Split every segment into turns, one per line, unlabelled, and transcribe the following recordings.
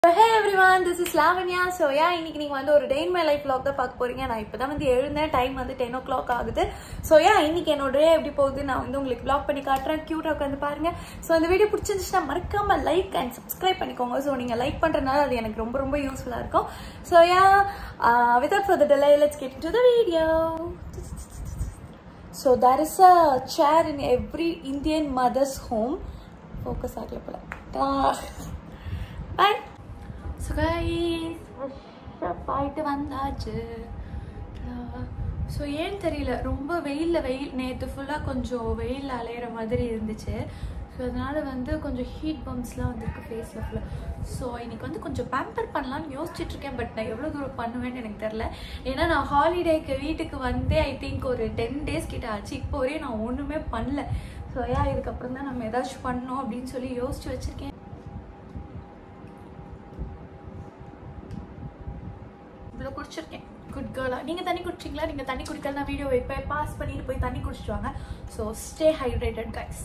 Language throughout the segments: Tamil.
Hey everyone this is Lavanya so ஏன் இன்னைக்கு நீங்கள் வந்து ஒரு day in my life vlog தான் பார்க்க போறீங்க நான் இப்போ தான் வந்து எழுந்தேன் டைம் வந்து டென் ஓ கிளாக் ஆகுது ஸோ ஏன் இன்னைக்கு என்னோட day எப்படி போகுது நான் வந்து உங்களுக்கு vlog பண்ணி காட்டுறேன் க்யூட்டாக உட்காந்து பாருங்க ஸோ அந்த வீடியோ பிடிச்சிருந்துச்சுன்னா மறக்காம லைக் அண்ட் சப்ஸ்கிரைப் பண்ணிக்கோங்க ஸோ நீங்கள் லைக் பண்ணுறதுனால அது எனக்கு ரொம்ப ரொம்ப யூஸ்ஃபுல்லாக இருக்கும் ஸோ ஏன் without further delay let's get into the video So there is a chair in every Indian mother's home. Focus ஆகல போல. Bye. So guys, போயிட்டு வந்தாச்சு ஸோ ஏன் தெரியல ரொம்ப வெயிலில் வெயில் நேற்று ஃபுல்லாக கொஞ்சம் வெயில் அலையிற மாதிரி இருந்துச்சு ஸோ அதனால வந்து கொஞ்சம் ஹீட் பம்ப்ஸ்லாம் வந்திருக்கு ஃபேஸில் ஃபுல்லாக ஸோ இன்னைக்கு வந்து கொஞ்சம் பேம்பர் பண்ணலாம்னு யோசிச்சுட்டு இருக்கேன் பட் நான் எவ்வளோ தூரம் பண்ணுவேன்னு எனக்கு தெரில ஏன்னா நான் ஹாலிடேக்கு வீட்டுக்கு வந்தே ஐ திங்க் ஒரு டென் டேஸ் கிட்ட ஆச்சு இப்போ வரையும் நான் ஒன்றுமே பண்ணல ஸோ ஏன் இதுக்கப்புறம் தான் நம்ம ஏதாச்சும் பண்ணணும் அப்படின்னு சொல்லி யோசிச்சு வச்சுருக்கேன் இவ்வளோ குடிச்சிருக்கேன் குட் கேர்லா நீங்கள் தண்ணி குடிச்சிங்களா நீங்கள் தண்ணி குடிக்கல நான் வீடியோ வைப்பேன் பாஸ் பண்ணிட்டு போய் தண்ணி குடிச்சிட்டு வாங்க so stay hydrated guys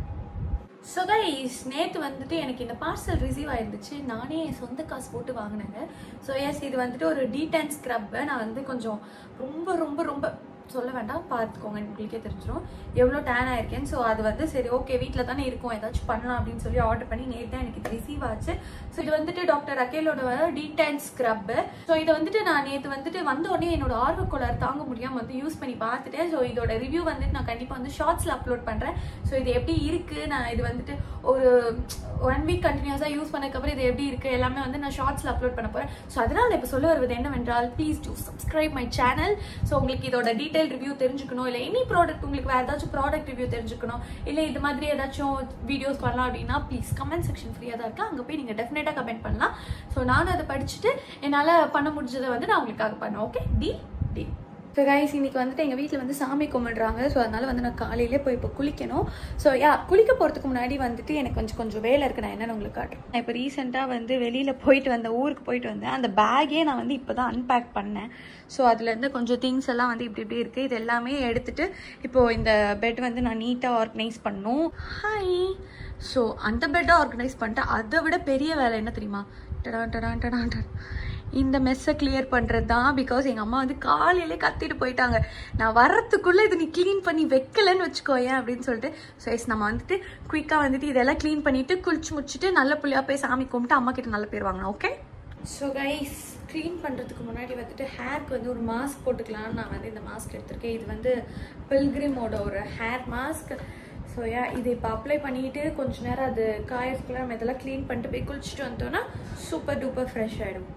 so guys நேற்று வந்துட்டு எனக்கு இந்த பார்சல் ரிசீவ் ஆயிருந்துச்சு நானே என் சொந்த காசு போட்டு வாங்கினேங்க ஸோ எஸ் இது வந்துட்டு ஒரு டீடன் ஸ்க்ரப்பை நான் வந்து கொஞ்சம் ரொம்ப ரொம்ப ரொம்ப சொல்ல வேண்டாம் பார்த்துக்கோங்க உங்களுக்கே தெரிஞ்சிடும் எவ்வளோ டேன் ஆயிருக்கேன்னு ஸோ அது வந்து சரி ஓகே வீட்டில் தானே இருக்கும் ஏதாச்சும் பண்ணலாம் அப்படின்னு சொல்லி ஆர்டர் பண்ணி நேற்று தான் எனக்கு ரிசீவ் ஆச்சு ஸோ இது வந்துட்டு டாக்டர் அக்கேலோட டீடன் ஸ்க்ரப்பு ஸோ இதை வந்துட்டு நான் நேற்று வந்துட்டு வந்த உடனே என்னோட ஆர்வக்கோளாறு தாங்க முடியாமல் வந்து யூஸ் பண்ணி பார்த்துட்டேன் ஸோ இதோட ரிவ்யூ வந்துட்டு நான் கண்டிப்பாக வந்து ஷார்ட்ஸில் அப்லோட் பண்ணுறேன் ஸோ இது எப்படி இருக்குது நான் இது வந்துட்டு ஒரு ஒன் வீக் கண்டினியூஸாக யூஸ் பண்ணதுக்கப்புறம் இது எப்படி இருக்குது எல்லாமே வந்து நான் ஷார்ட்ஸில் அப்லோட் பண்ண போகிறேன் ஸோ அதனால் இப்போ சொல்ல வருவது என்னவென்றால் please do subscribe my channel so உங்களுக்கு இதோட டீடைல் ரிவ்யூ தெரிஞ்சுக்கணும் இல்லை எனி ப்ராடக்ட் உங்களுக்கு வேறு ஏதாச்சும் ப்ராடக்ட் ரிவ்யூ தெரிஞ்சுக்கணும் இல்லை இது மாதிரி ஏதாச்சும் வீடியோஸ் பண்ணலாம் அப்படின்னா ப்ளீஸ் கமெண்ட் செக்ஷன் ஃப்ரீயாக தான் இருக்குது அங்கே போய் நீங்கள் டெஃபினட்டாக கமெண்ட் பண்ணலாம் ஸோ நானும் அதை படிச்சுட்டு என்னால் பண்ண முடிஞ்சதை வந்து நான் உங்களுக்காக பண்ணேன் ஓகே டி டி ஸோ கைஸ் இன்னைக்கு வந்துட்டு எங்கள் வீட்டில் வந்து சாமி கும்பிடுறாங்க ஸோ அதனால வந்து நான் காலையிலே போய் இப்போ குளிக்கணும் ஸோ யா குளிக்க போகிறதுக்கு முன்னாடி வந்துட்டு எனக்கு கொஞ்சம் கொஞ்சம் வேலை இருக்குது நான் என்னென்னு உங்களுக்கு காட்டுறேன் நான் இப்போ ரீசெண்டாக வந்து வெளியில் போயிட்டு வந்தேன் ஊருக்கு போயிட்டு வந்தேன் அந்த பேக்கே நான் வந்து இப்போ தான் அன்பேக் பண்ணேன் ஸோ அதுலேருந்து கொஞ்சம் திங்ஸ் எல்லாம் வந்து இப்படி இப்படி இருக்குது இது எல்லாமே எடுத்துட்டு இப்போது இந்த பெட் வந்து நான் நீட்டாக ஆர்கனைஸ் பண்ணணும் ஹாய் ஸோ அந்த பெட்டை ஆர்கனைஸ் பண்ணிட்டு அதை விட பெரிய வேலை என்ன தெரியுமா டடான் டடான் டடான் டடான் இந்த மெஸ்ஸை கிளியர் பண்ணுறது தான் பிகாஸ் எங்கள் அம்மா வந்து காலையிலே கத்திட்டு போயிட்டாங்க நான் வர்றதுக்குள்ளே இது நீ க்ளீன் பண்ணி வைக்கலன்னு வச்சுக்கோயேன் அப்படின்னு சொல்லிட்டு ஸோ எஸ் நம்ம வந்துட்டு குயிக்காக வந்துட்டு இதெல்லாம் க்ளீன் பண்ணிவிட்டு குளிச்சு முடிச்சுட்டு நல்ல புள்ளியாக போய் சாமி கும்பிட்டு அம்மா கிட்ட நல்ல பேர் வாங்கணும் ஓகே ஸோ கைஸ் க்ளீன் பண்ணுறதுக்கு முன்னாடி வந்துட்டு ஹேர்க்கு வந்து ஒரு மாஸ்க் போட்டுக்கலாம்னு நான் வந்து இந்த மாஸ்க் எடுத்திருக்கேன் இது வந்து பில்கிரிமோட ஒரு ஹேர் மாஸ்க் ஸோ யா இது இப்போ அப்ளை பண்ணிட்டு கொஞ்ச நேரம் அது காயறதுக்குள்ள நம்ம இதெல்லாம் க்ளீன் பண்ணிட்டு போய் குளிச்சுட்டு வந்தோம்னா சூப்பர் டூப்பர் ஃப்ரெஷ் ஆகிடும்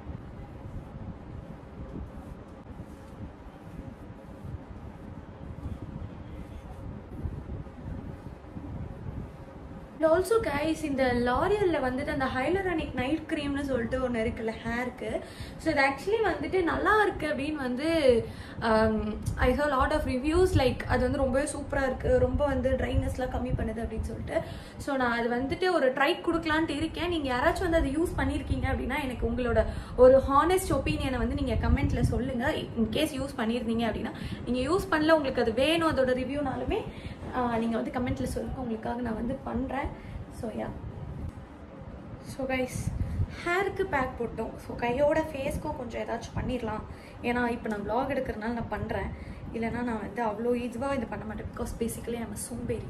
அண்ட் ஆல்சோ கைஸ் இந்த லாரியலில் வந்துட்டு அந்த ஹைலரானிக் நைட் க்ரீம்னு சொல்லிட்டு ஒன்று இருக்குல்ல ஹேருக்கு ஸோ இது ஆக்சுவலி வந்துட்டு நல்லா இருக்கு அப்படின்னு வந்து ஐ ஹோ லாட் ஆஃப் ரிவ்யூஸ் லைக் அது வந்து ரொம்பவே சூப்பராக இருக்குது ரொம்ப வந்து ட்ரைனஸ்லாம் கம்மி பண்ணுது அப்படின்னு சொல்லிட்டு ஸோ நான் அது வந்துட்டு ஒரு ட்ரை கொடுக்கலான்ட்டு இருக்கேன் நீங்கள் யாராச்சும் வந்து அதை யூஸ் பண்ணியிருக்கீங்க அப்படின்னா எனக்கு உங்களோட ஒரு ஹானஸ்ட் ஒப்பீனியனை வந்து நீங்கள் கமெண்ட்டில் சொல்லுங்கள் இன்கேஸ் யூஸ் பண்ணியிருந்தீங்க அப்படின்னா நீங்கள் யூஸ் பண்ணல உங்களுக்கு அது வேணும் அதோட ரிவ்யூனாலுமே நீங்கள் வந்து கமெண்ட்டில் சொல்லுங்கள் உங்களுக்காக நான் வந்து பண்ணுறேன் ஸோ யா ஸோ கைஸ் ஹேருக்கு பேக் போட்டோம் ஸோ கையோட ஃபேஸ்க்கும் கொஞ்சம் ஏதாச்சும் பண்ணிடலாம் ஏன்னா இப்போ நான் வ்ளாக் எடுக்கிறதுனால நான் பண்ணுறேன் இல்லைனா நான் வந்து அவ்வளோ ஈஸியாக இது பண்ண மாட்டேன் பிகாஸ் பேசிக்கலி நம்ம சோம்பேறி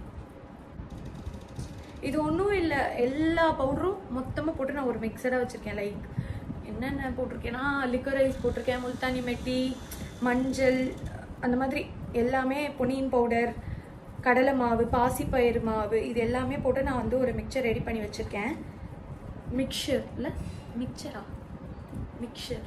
இது ஒன்றும் இல்லை எல்லா பவுடரும் மொத்தமாக போட்டு நான் ஒரு மிக்சராக வச்சுருக்கேன் லைக் என்னென்ன போட்டிருக்கேன்னா லிக்கரைஸ் போட்டிருக்கேன் முல்தானி மெட்டி மஞ்சள் அந்த மாதிரி எல்லாமே பொன்னியின் பவுடர் கடலை மாவு பாசிப்பயிறு மாவு இது எல்லாமே போட்டு நான் வந்து ஒரு மிக்சர் ரெடி பண்ணி வச்சுருக்கேன் மிக்சர் இல்லை மிக்சரா mixer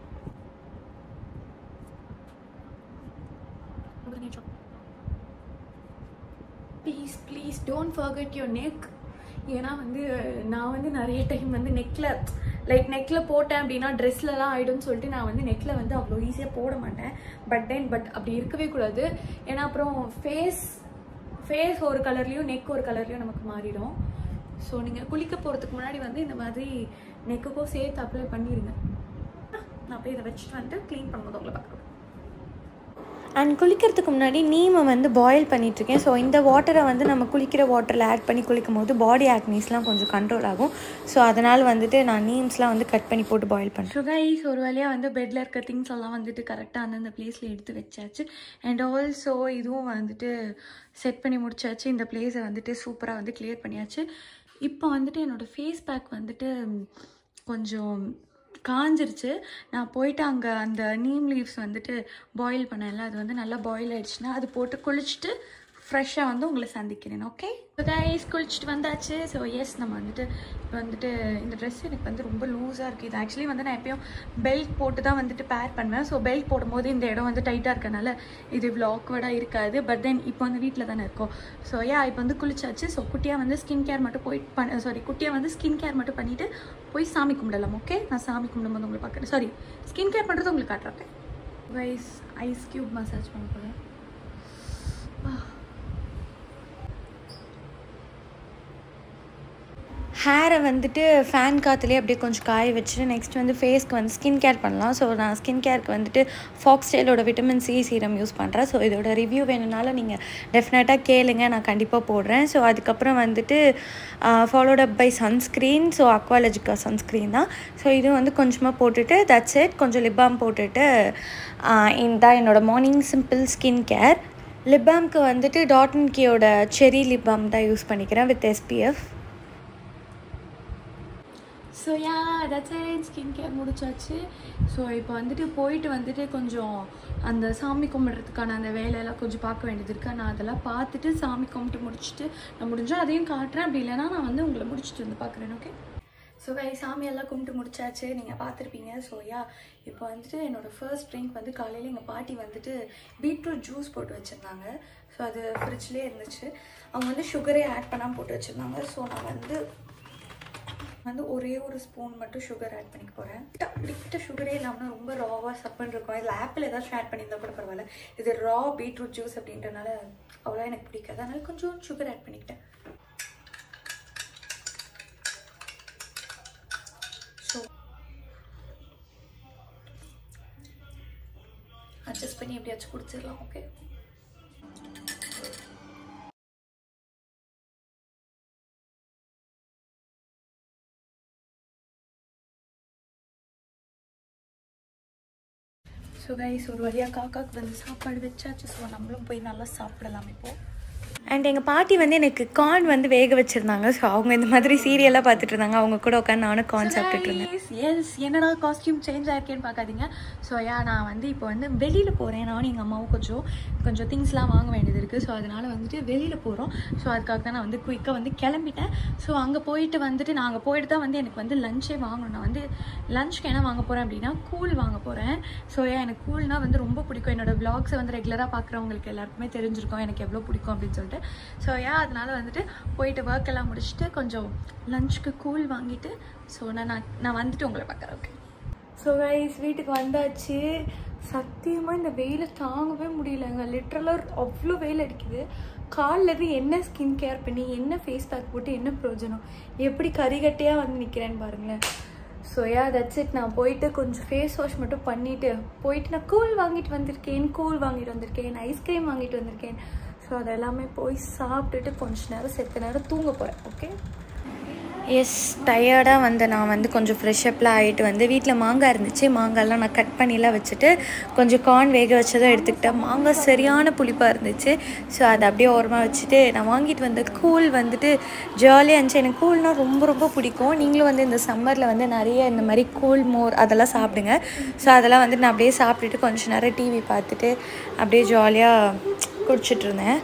please please don't forget your neck ஏன்னா வந்து நான் வந்து நிறைய டைம் வந்து நெக்கில் லைக் நெக்கில் போட்டேன் அப்படின்னா ட்ரெஸ்லலாம் ஆகிடும்னு சொல்லிட்டு நான் வந்து நெக்கில் வந்து அவ்வளோ ஈஸியாக போட மாட்டேன் பட் தென் பட் அப்படி இருக்கவே கூடாது ஏன்னா அப்புறம் ஃபேஸ் ஃபேஸ் ஒரு கலர்லேயும் நெக் ஒரு கலர்லேயும் நமக்கு மாறிடும் ஸோ நீங்கள் குளிக்க போகிறதுக்கு முன்னாடி வந்து இந்த மாதிரி நெக்குக்கும் சேர்த்து அப்ளை பண்ணிடுங்க நான் போய் இதை வச்சுட்டு வந்துட்டு க்ளீன் பண்ணும்போது உங்களை பார்க்குறேன்
அண்ட் குளிக்கிறதுக்கு முன்னாடி நீமை வந்து பாயில் பண்ணிகிட்ருக்கேன் ஸோ இந்த வாட்டரை வந்து நம்ம குளிக்கிற வாட்டரில் ஆட் பண்ணி குளிக்கும் போது பாடி ஆக்னிஸ்லாம் கொஞ்சம் கண்ட்ரோல் ஆகும் ஸோ அதனால் வந்துட்டு நான் நீம்ஸ்லாம் வந்து கட் பண்ணி போட்டு பாயில் பண்ணுறேன்
சுகைஸ் ஒரு வழியாக வந்து பெட்டில் இருக்க திங்ஸ் எல்லாம் வந்துட்டு கரெக்டாக அந்தந்த பிளேஸில் எடுத்து வச்சாச்சு அண்ட் ஆல்சோ இதுவும் வந்துட்டு செட் பண்ணி முடிச்சாச்சு இந்த பிளேஸை வந்துட்டு சூப்பராக வந்து கிளியர் பண்ணியாச்சு இப்போ வந்துட்டு என்னோடய ஃபேஸ் பேக் வந்துட்டு கொஞ்சம் காஞ்சிருச்சு நான் போயிட்டு அங்கே அந்த நீம் லீவ்ஸ் வந்துட்டு பாயில் பண்ணல அது வந்து நல்லா பாயில் ஆயிடுச்சுன்னா அது போட்டு குளிச்சுட்டு ஃப்ரெஷ்ஷாக வந்து உங்களை சந்திக்கிறேன் ஓகே கைஸ் குளிச்சுட்டு வந்தாச்சு ஸோ எஸ் நம்ம வந்துட்டு இப்போ வந்துட்டு இந்த ட்ரெஸ் எனக்கு வந்து ரொம்ப லூஸாக இருக்குது இது ஆக்சுவலி வந்து நான் எப்பயும் பெல்ட் போட்டு தான் வந்துட்டு பேர் பண்ணுவேன் ஸோ பெல்ட் போடும்போது இந்த இடம் வந்து டைட்டாக இருக்கனால இது இவ்வளோ ஆக்வர்டாக இருக்காது பட் தென் இப்போ வந்து வீட்டில் தானே இருக்கோம் ஸோ யா இப்போ வந்து குளிச்சாச்சு ஸோ குட்டியாக வந்து ஸ்கின் கேர் மட்டும் போய் பண்ண சாரி குட்டியாக வந்து ஸ்கின் கேர் மட்டும் பண்ணிவிட்டு போய் சாமி கும்பிடலாம் ஓகே நான் சாமி கும்பிடும்போது உங்களுக்கு பார்க்குறேன் சாரி ஸ்கின் கேர் பண்ணுறது உங்களுக்கு காட்டுறேன் வைஸ் ஐஸ் க்யூப் மசாஜ் பண்ண போகிறேன்
ஹேரை வந்துட்டு ஃபேன் காற்றுலேயே அப்படியே கொஞ்சம் காய வச்சுட்டு நெக்ஸ்ட் வந்து ஃபேஸ்க்கு வந்து ஸ்கின் கேர் பண்ணலாம் ஸோ நான் ஸ்கின் கேருக்கு வந்துட்டு ஃபாக்ஸ் ஸ்டைலோட விட்டமின் சி சீரம் யூஸ் பண்ணுறேன் ஸோ இதோட ரிவ்யூ வேணும்னாலும் நீங்கள் டெஃபினட்டாக கேளுங்க நான் கண்டிப்பாக போடுறேன் ஸோ அதுக்கப்புறம் வந்துட்டு followed up by sunscreen so அக்வாலஜிக்கா சன்ஸ்க்ரீன் தான் ஸோ இது வந்து கொஞ்சமாக போட்டுட்டு தட்ஸ் இட் கொஞ்சம் லிப்பாம் போட்டுட்டு இந்த என்னோடய மார்னிங் சிம்பிள் ஸ்கின் கேர் லிப்பாம்க்கு வந்துட்டு டாட் அண்ட் கேயோட செரி லிப்பாம் தான் யூஸ் பண்ணிக்கிறேன் with SPF
so yeah that's it skin care முடிச்சாச்சு ஸோ இப்போ வந்துட்டு போயிட்டு வந்துட்டு கொஞ்சம் அந்த சாமி கும்பிட்றதுக்கான அந்த வேலையெல்லாம் கொஞ்சம் பார்க்க வேண்டியது இருக்குது நான் அதெல்லாம் பார்த்துட்டு சாமி கும்பிட்டு முடிச்சுட்டு நான் முடிஞ்சால் அதையும் காட்டுறேன் அப்படி இல்லைன்னா நான் வந்து உங்களை முடிச்சுட்டு வந்து பார்க்குறேன் ஓகே ஸோ கை சாமியெல்லாம் கும்பிட்டு முடிச்சாச்சு நீங்கள் பார்த்துருப்பீங்க ஸோ யா இப்போ வந்துட்டு என்னோடய ஃபர்ஸ்ட் ட்ரிங்க் வந்து காலையில் எங்கள் பாட்டி வந்துட்டு பீட்ரூட் ஜூஸ் போட்டு வச்சுருந்தாங்க ஸோ அது ஃப்ரிட்ஜ்லேயே இருந்துச்சு அவங்க வந்து சுகரே ஆட் பண்ணாமல் போட்டு வச்சுருந்தாங்க ஸோ நான் வந்து வந்து ஒரே ஒரு ஸ்பூன் மட்டும் சுகர் ஆட் பண்ணிக்க போகிறேன் லிட்ட சுகரே இல்லாமல் ரொம்ப ராவாக சப்புன்னு இருக்கும் இதில் ஆப்பிள் ஏதாச்சும் ஆட் பண்ணியிருந்தா கூட பரவாயில்ல இது ரா பீட்ரூட் ஜூஸ் அப்படின்றனால அவ்வளோ எனக்கு பிடிக்காது அதனால கொஞ்சம் சுகர் ஆட் பண்ணிக்கிட்டேன் ஸோ அட்ஜஸ்ட் பண்ணி எப்படியாச்சும் குடிச்சிடலாம் ஓகே ஸோ கைஸ் ஒரு வழியாக காக்காக்கு வந்து சாப்பாடு வச்சாச்சு ஸோ நம்மளும் போய் நல்லா சாப்பிடலாம் இப்போது
அண்ட் எங்கள் பாட்டி வந்து எனக்கு கார்ன் வந்து வேக வச்சுருந்தாங்க ஸோ அவங்க இந்த மாதிரி சீரியலாக பார்த்துட்டு இருந்தாங்க அவங்க கூட உட்காந்து நானும் கார்ன் சாப்பிட்டுட்டு இருந்தேன்
எஸ் என்னடா காஸ்டியூம் சேஞ்ச் ஆயிருக்கேன்னு பார்க்காதீங்க ஸோ யா நான் வந்து இப்போ வந்து வெளியில் போகிறேன் நானும் எங்கள் அம்மாவும் கொஞ்சம் கொஞ்சம் திங்ஸ்லாம் வாங்க வேண்டியது இருக்குது ஸோ அதனால் வந்துட்டு வெளியில் போகிறோம் ஸோ அதுக்காக தான் நான் வந்து குயிக்காக வந்து கிளம்பிட்டேன் ஸோ அங்கே போயிட்டு வந்துட்டு நான் அங்கே போயிட்டு தான் வந்து எனக்கு வந்து லஞ்சே வாங்கணும் நான் வந்து லஞ்சுக்கு என்ன வாங்க போகிறேன் அப்படின்னா கூழ் வாங்க போகிறேன் ஸோ ஏன் எனக்கு கூழ்னா வந்து ரொம்ப பிடிக்கும் என்னோட விளாக்ஸை வந்து ரெகுலராக பார்க்குறவங்களுக்கு எல்லாருக்குமே தெரிஞ்சிருக்கும் எனக்கு எவ்வளோ பிடிக்கும் அப்படின்னு சொல்லிட்டு ஸோ ஏன் அதனால வந்துட்டு போயிட்டு ஒர்க் எல்லாம் முடிச்சுட்டு கொஞ்சம் லஞ்சுக்கு கூழ் வாங்கிட்டு ஸோ நான் நான் நான் வந்துட்டு உங்களை பார்க்குறேன் ஓகே ஸோ கைஸ் வீட்டுக்கு வந்தாச்சு சத்தியமாக இந்த வெயிலை தாங்கவே முடியலங்க லிட்ரலாக அவ்வளோ வெயில் அடிக்குது காலில் இருந்து என்ன ஸ்கின் கேர் பண்ணி என்ன ஃபேஸ் பேக் போட்டு என்ன பிரயோஜனம் எப்படி கரிகட்டையாக வந்து நிற்கிறேன்னு பாருங்களேன் ஸோ யா தட்ஸ் இட் நான் போயிட்டு கொஞ்சம் ஃபேஸ் வாஷ் மட்டும் பண்ணிவிட்டு போயிட்டு நான் கூல் வாங்கிட்டு வந்திருக்கேன் கூல் வாங்கிட்டு வந்திருக்கேன் ஐஸ்கிரீம் வாங்கிட்டு வந்திருக்கேன் ஸோ அதெல்லாமே போய் சாப்பிட்டுட்டு கொஞ்ச நேரம் செத்த நேரம் தூங்க போகிறேன் ஓகே
எஸ் டயர்டாக வந்து நான் வந்து கொஞ்சம் ஃப்ரெஷ்அப்லாம் ஆகிட்டு வந்து வீட்டில் மாங்காய் இருந்துச்சு மாங்காய்லாம் நான் கட் பண்ணிலாம் வச்சுட்டு கொஞ்சம் கார்ன் வேக வச்சதும் எடுத்துக்கிட்டேன் மாங்காய் சரியான புளிப்பாக இருந்துச்சு ஸோ அதை அப்படியே ஓரமாக வச்சுட்டு நான் வாங்கிட்டு வந்த கூழ் வந்துட்டு ஜாலியாக இருந்துச்சு எனக்கு கூழ்னால் ரொம்ப ரொம்ப பிடிக்கும் நீங்களும் வந்து இந்த சம்மரில் வந்து நிறைய இந்த மாதிரி கூழ் மோர் அதெல்லாம் சாப்பிடுங்க ஸோ அதெல்லாம் வந்து நான் அப்படியே சாப்பிட்டுட்டு கொஞ்சம் நேரம் டிவி பார்த்துட்டு அப்படியே ஜாலியாக குடிச்சிட்டு இருந்தேன்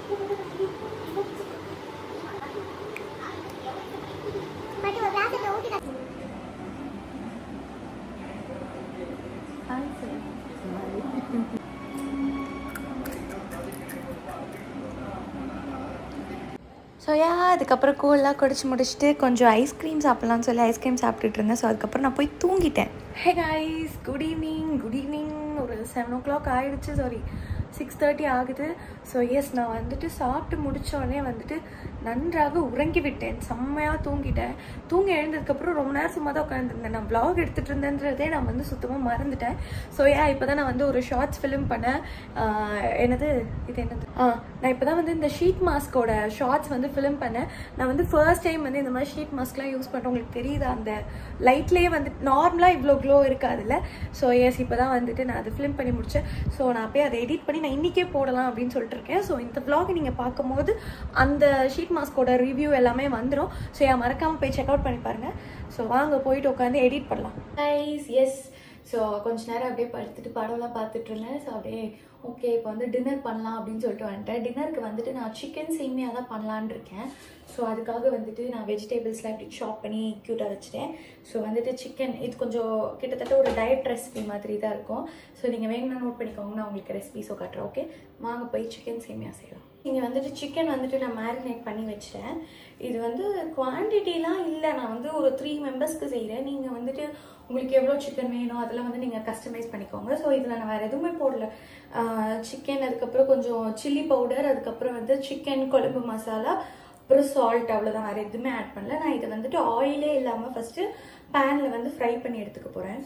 ஸோ யா அதுக்கப்புறம் கூல்லாம் குடிச்சு முடிச்சுட்டு கொஞ்சம் ஐஸ்கிரீம் சாப்பிட்லான்னு சொல்லி ஐஸ்கிரீம் சாப்பிட்டுட்டு இருந்தேன் ஸோ அதுக்கப்புறம் நான் போய் தூங்கிட்டேன்
hey guys good evening good evening ஒரு செவன் ஓ கிளாக் ஆயிடுச்சு சாரி
சிக்ஸ் தேர்ட்டி ஆகுது ஸோ எஸ் நான் வந்துட்டு சாப்பிட்டு முடித்தோடனே வந்துட்டு நன்றாக உறங்கி விட்டேன் செம்மையாக தூங்கிட்டேன் தூங்கி எழுந்ததுக்கப்புறம் ரொம்ப நேரம் சும்மா தான் உட்காந்துருந்தேன் நான் vlog எடுத்துகிட்டு இருந்தேன்றதே நான் வந்து சுத்தமாக மறந்துட்டேன் ஸோ ஏன் இப்போ தான் நான் வந்து ஒரு ஷார்ட்ஸ் ஃபிலிம் பண்ணேன் ஆஹ் என்னது இது என்னது ஆ நான் இப்போ தான் வந்து இந்த ஷீட் மாஸ்கோட ஷார்ட்ஸ் வந்து ஃபிலிம் பண்ணேன் நான் வந்து ஃபர்ஸ்ட் டைம் வந்து இந்த மாதிரி ஷீட் மாஸ்க்லாம் யூஸ் பண்ணுறேன் உங்களுக்கு தெரியுதா அந்த லைட்லேயே வந்து நார்மலாக இவ்வளோ க்ளோ இருக்காதுல்ல ஸோ எஸ் இப்போ தான் வந்துட்டு நான் அதை ஃபிலிம் பண்ணி முடித்தேன் ஸோ நான் போய் அதை எடிட் பண்ணி நான் இன்றைக்கே போடலாம் அப்படின்னு சொல்லிட்டு இருக்கேன் ஸோ இந்த vlog நீங்கள் பார்க்கும்போது அந்த ஷீட் மாஸ்கோட ரிவ்யூ எல்லாமே வந்துடும் ஸோ என் மறக்காமல் போய் செக் அவுட் பண்ணி பாருங்கள் ஸோ வாங்க போயிட்டு உட்காந்து எடிட் பண்ணலாம்
கைஸ் எஸ் ஸோ கொஞ்ச நேரம் அப்படியே படுத்துட்டு படம்லாம் பார்த்துட்டு இருந்தேன் ஸோ அப்படியே ஓகே இப்போ வந்து டின்னர் பண்ணலாம் அப்படின்னு சொல்லிட்டு வந்துட்டேன் டின்னருக்கு வந்துட்டு நான் சிக்கன் சேமியா தான் பண்ணலான்னு இருக்கேன் ஸோ அதுக்காக வந்துட்டு நான் வெஜிடபிள்ஸ்லாம் இப்படி சாப் பண்ணி க்யூட்டாக வச்சுட்டேன் ஸோ வந்துட்டு சிக்கன் இது கொஞ்சம் கிட்டத்தட்ட ஒரு டயட் ரெசிபி மாதிரி தான் இருக்கும் ஸோ நீங்கள் வேணும்னா நோட் பண்ணிக்கோங்க நான் உங்களுக்கு ரெசிபிஸோ காட்டுறேன் ஓகே வாங்க போய் சிக்கன் சேமியா செய்யலாம் இங்கே வந்துட்டு சிக்கன் வந்துட்டு நான் மேரினேட் பண்ணி வச்சிட்டேன் இது வந்து குவான்டிட்டிலாம் இல்லை நான் வந்து ஒரு த்ரீ மெம்பர்ஸ்க்கு செய்கிறேன் நீங்கள் வந்துட்டு உங்களுக்கு எவ்வளோ சிக்கன் வேணும் அதெல்லாம் வந்து நீங்கள் கஸ்டமைஸ் பண்ணிக்கோங்க ஸோ இதில் நான் வேறு எதுவுமே போடல சிக்கன் அதுக்கப்புறம் கொஞ்சம் சில்லி பவுடர் அதுக்கப்புறம் வந்து சிக்கன் குழம்பு மசாலா அப்புறம் சால்ட் அவ்வளோதான் வேறு எதுவுமே ஆட் பண்ணல நான் இதை வந்துட்டு ஆயிலே இல்லாமல் ஃபஸ்ட்டு பேனில் வந்து ஃப்ரை பண்ணி எடுத்துக்க போகிறேன்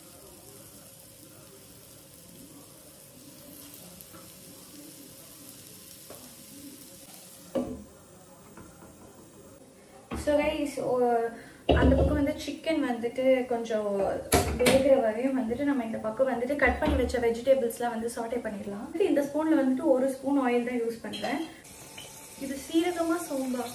ஸோ கைஸ் அந்த பக்கம் வந்து சிக்கன் வந்துட்டு கொஞ்சம் வேகிற வரையும் வந்துட்டு நம்ம இந்த பக்கம் வந்துட்டு கட் பண்ணி வச்ச வெஜிடபிள்ஸ்லாம் வந்து சாட்டே பண்ணிடலாம் இந்த ஸ்பூனில் வந்துட்டு ஒரு ஸ்பூன் ஆயில் தான் யூஸ் பண்ணுறேன் இது சீரகமாக சோம்பா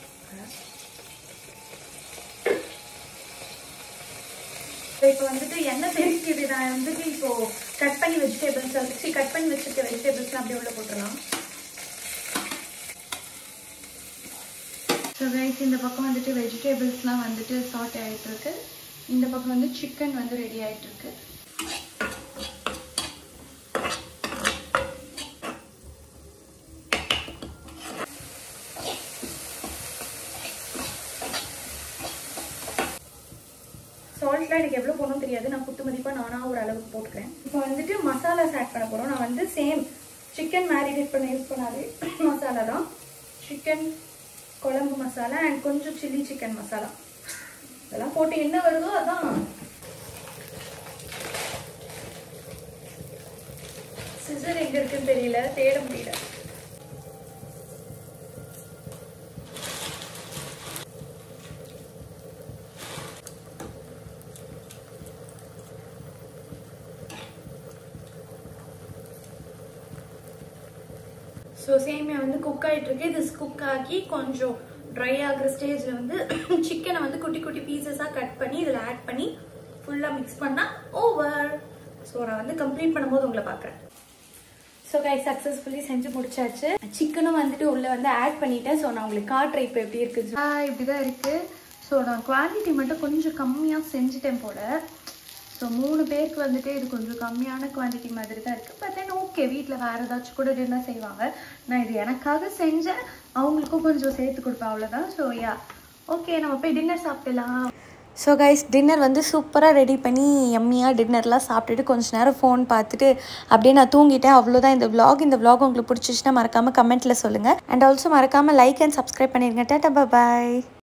இப்போ வந்துட்டு எண்ணெய் தெரிக்குது நான் வந்துட்டு இப்போ கட் பண்ணி வெஜிடபிள்ஸ் வச்சு கட் பண்ணி வச்சிருக்க வெஜிடபிள்ஸ்லாம் அப்படியே உள்ள போட்டுடலாம் ஸோ கைஸ் இந்த பக்கம் வந்துட்டு வெஜிடபிள்ஸ்லாம் வந்துட்டு சாட் ஆகிட்டு இருக்கு இந்த பக்கம் வந்து சிக்கன் வந்து ரெடி ஆகிட்டு இருக்கு சால்ட்லாம் எனக்கு எவ்வளோ போகணும் தெரியாது நான் குத்து மதிப்பாக நானாக ஒரு அளவுக்கு போட்டுக்கிறேன் இப்போ வந்துட்டு மசாலாஸ் ஆட் பண்ண போகிறோம் நான் வந்து சேம் சிக்கன் மேரினேட் பண்ண யூஸ் பண்ணாது மசாலா தான் சிக்கன் குழம்பு மசாலா அண்ட் கொஞ்சம் சில்லி சிக்கன் மசாலா இதெல்லாம் போட்டு என்ன வருதோ அதான் சிசர் எங்க இருக்குன்னு தெரியல தேட முடியல ஸோ சேமியா வந்து குக் ஆகிட்டு இருக்கு இது குக் ஆகி கொஞ்சம் ட்ரை ஆகுற ஸ்டேஜில் வந்து சிக்கனை வந்து குட்டி குட்டி பீசஸாக கட் பண்ணி இதில் ஆட் பண்ணி ஃபுல்லாக மிக்ஸ் பண்ணால் ஓவர் ஸோ நான் வந்து கம்ப்ளீட் பண்ணும்போது உங்களை பார்க்குறேன் ஸோ கை சக்ஸஸ்ஃபுல்லி செஞ்சு முடிச்சாச்சு சிக்கனும் வந்துட்டு உள்ளே வந்து ஆட் பண்ணிட்டேன் ஸோ நான் உங்களுக்கு காட்டுறேன் இப்போ எப்படி இருக்குது இப்படி தான் இருக்குது ஸோ நான் குவான்டிட்டி மட்டும் கொஞ்சம் கம்மியாக செஞ்சுட்டேன் போல ஸோ மூணு பேருக்கு வந்துட்டு இது கொஞ்சம் கம்மியான குவான்டிட்டி மாதிரி தான் இருக்குது பட் தென் ஓகே வீட்டில் வேறு ஏதாச்சும் கூட டின்னர் செய்வாங்க நான் இது எனக்காக செஞ்சேன் அவங்களுக்கும் கொஞ்சம் சேர்த்து கொடுப்பேன் அவ்வளோதான் ஸோ யா ஓகே நம்ம போய் டின்னர் சாப்பிடலாம்
ஸோ கைஸ் டின்னர் வந்து சூப்பராக ரெடி பண்ணி எம்மியாக டின்னர்லாம் சாப்பிட்டுட்டு கொஞ்ச நேரம் ஃபோன் பார்த்துட்டு அப்படியே நான் தூங்கிட்டேன் அவ்வளோதான் இந்த vlog இந்த vlog உங்களுக்கு பிடிச்சிச்சுன்னா மறக்காமல் கமெண்ட்டில் சொல்லுங்கள் அண்ட் ஆல்சோ மறக்காமல் லைக் அண்ட் சப்ஸ்கிரைப் பண்ணிடுங்க டாட்டா பாய்